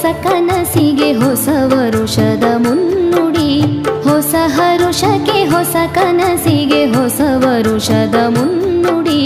ಕನಸಿಗೆ ಹೊಸ ವರುಷದ ಮುನ್ನುಡಿ ಹೊಸ ಹರುಷಕ್ಕೆ ಹೊಸ ಕನಸಿಗೆ ಹೊಸ ವರುಷದ ಮುನ್ನುಡಿ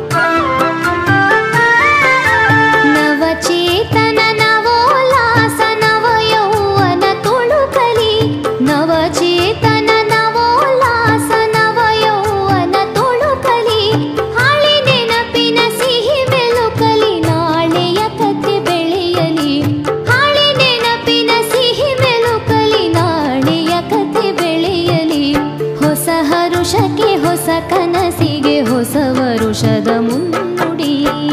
ನವಚೇತನ ನವೋಲ್ಲಾಸ ನವಯೌವನ ತುಳುಕಲಿ ನವಚೇತನ ನವೋಲ್ಲಾಸ ನವಯೌವನ ತುಳುಕಲಿ ಹಳೆ ನೆನಪಿನ ಸಿಹಿ ಬೆಳುಕಲಿ ನಾಳೆಯ ಕಥೆ ಬೆಳೆಯಲಿ ಹಳೆ ನೆನಪಿನ ಸಿಹಿ ಬೆಳುಕಲಿ ನಾಳೆಯ ಕಥೆ ಬೆಳೆಯಲಿ ಹೊಸ ಹರುಷಕ್ಕೆ ಹೊಸ ಕನಸಿಗೆ ಹೊಸ ವರುಷದ ಮುನ್ನುಡಿ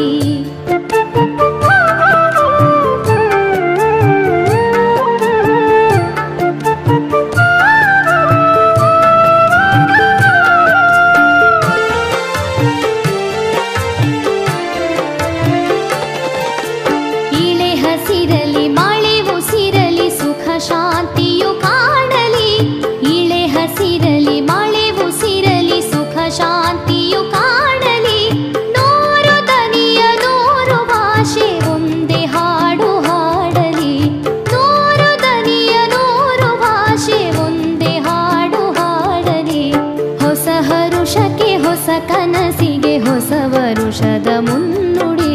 ಇಳೆ ಹಸಿರಲಿ ಮಳೆ ಉಸಿರಲಿ ಸುಖ ಶಾಂತಿಯು ಕಾಣಲಿ ಇಳೆ ಹಸಿರಲಿ ಮಳೆ ಉಸಿರಲಿ ಸುಖ ಶಾಂತಿಯು ಕಾಣಲಿ ನೂರು ದನಿಯ ನೂರು ಭಾಷೆ ಒಂದೇ ಹಾಡು ಹಾಡಲಿ ನೂರು ದನಿಯ ನೂರು ಭಾಷೆ ಒಂದೇ ಹಾಡು ಹಾಡಲಿ ಹೊಸ ಹರುಷಕ್ಕೆ ಹೊಸ ಕನಸಿಗೆ ಹೊಸ ವರುಷದ ಮುನ್ನುಡಿ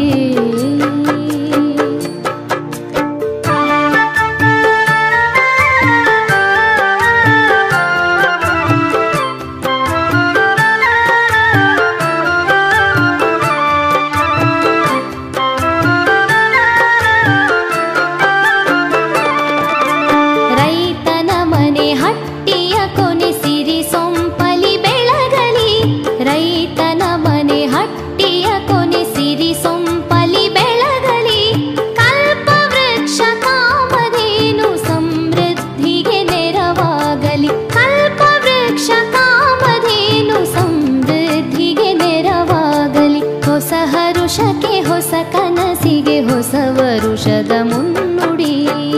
ರೈತನ ಮನೆ ಹಟ್ಟಿಯ ಕೊನೆ ಸಿರಿ ಸೊಂಪಲಿ ಬೆಳಗಲಿ ರೈತನ ಮನೆ ಹಟ್ಟಿಯ ಕೊನೆ ಸಿರಿ ಸೊಂಪಲಿ ಬೆಳಗಲಿ ಕಲ್ಪ ವೃಕ್ಷ ಕಾಮಧೇನು ಸಮೃದ್ಧಿಗೆ ನೆರವಾಗಲಿ ಕಲ್ಪ ವೃಕ್ಷ ಕಾಮಧೇನು ಸಮೃದ್ಧಿಗೆ ನೆರವಾಗಲಿ ಹೊಸ ಹರುಷಕ್ಕೆ ಹೊಸ ಕನಸಿಗೆ ಹೊಸ ವರುಷದ ಮುನ್ನುಡಿ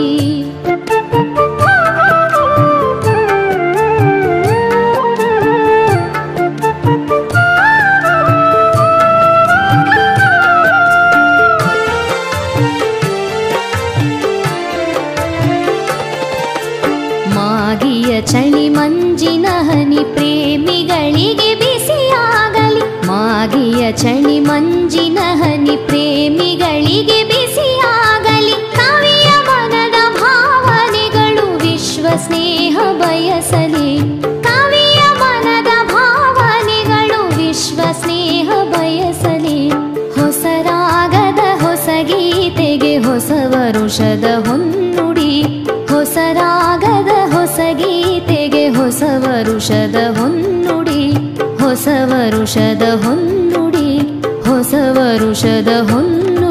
ಮಾಗಿಯ ಚಳಿ ಮಂಜಿನ ಹನಿ ಪ್ರೇಮಿಗಳಿಗೆ ಬಿಸಿಯಾಗಲಿ ಮಾಗಿಯ ಚಳಿ ಮಂಜಿನ ಹನಿ ಪ್ರೇಮಿಗಳಿಗೆ ಬಿಸಿಯಾಗಲಿ ಕವಿಯ ಮನದ ಭಾವನೆಗಳು ವಿಶ್ವ ಸ್ನೇಹ ಬಯಸಲಿ ಕವಿಯ ಮನದ ಭಾವನೆಗಳು ವಿಶ್ವ ಸ್ನೇಹ ಬಯಸಲಿ ಹೊಸ ರಾಗದ ಹೊಸ ಗೀತೆಗೆ ಹೊಸ ವರುಷದ ಹೊನ್ನುಡಿ ಹೊಸ ರಾಗದ ಹೊಸ ಗೀತೆಗೆ ಹೊಸ ವರುಷದ ಹೊನ್ನುಡಿ ಹೊಸ ವರುಷದ ಹೊನ್ನುಡಿ ಹೊಸ ವರುಷದ ಹೊನ್ನುಡಿ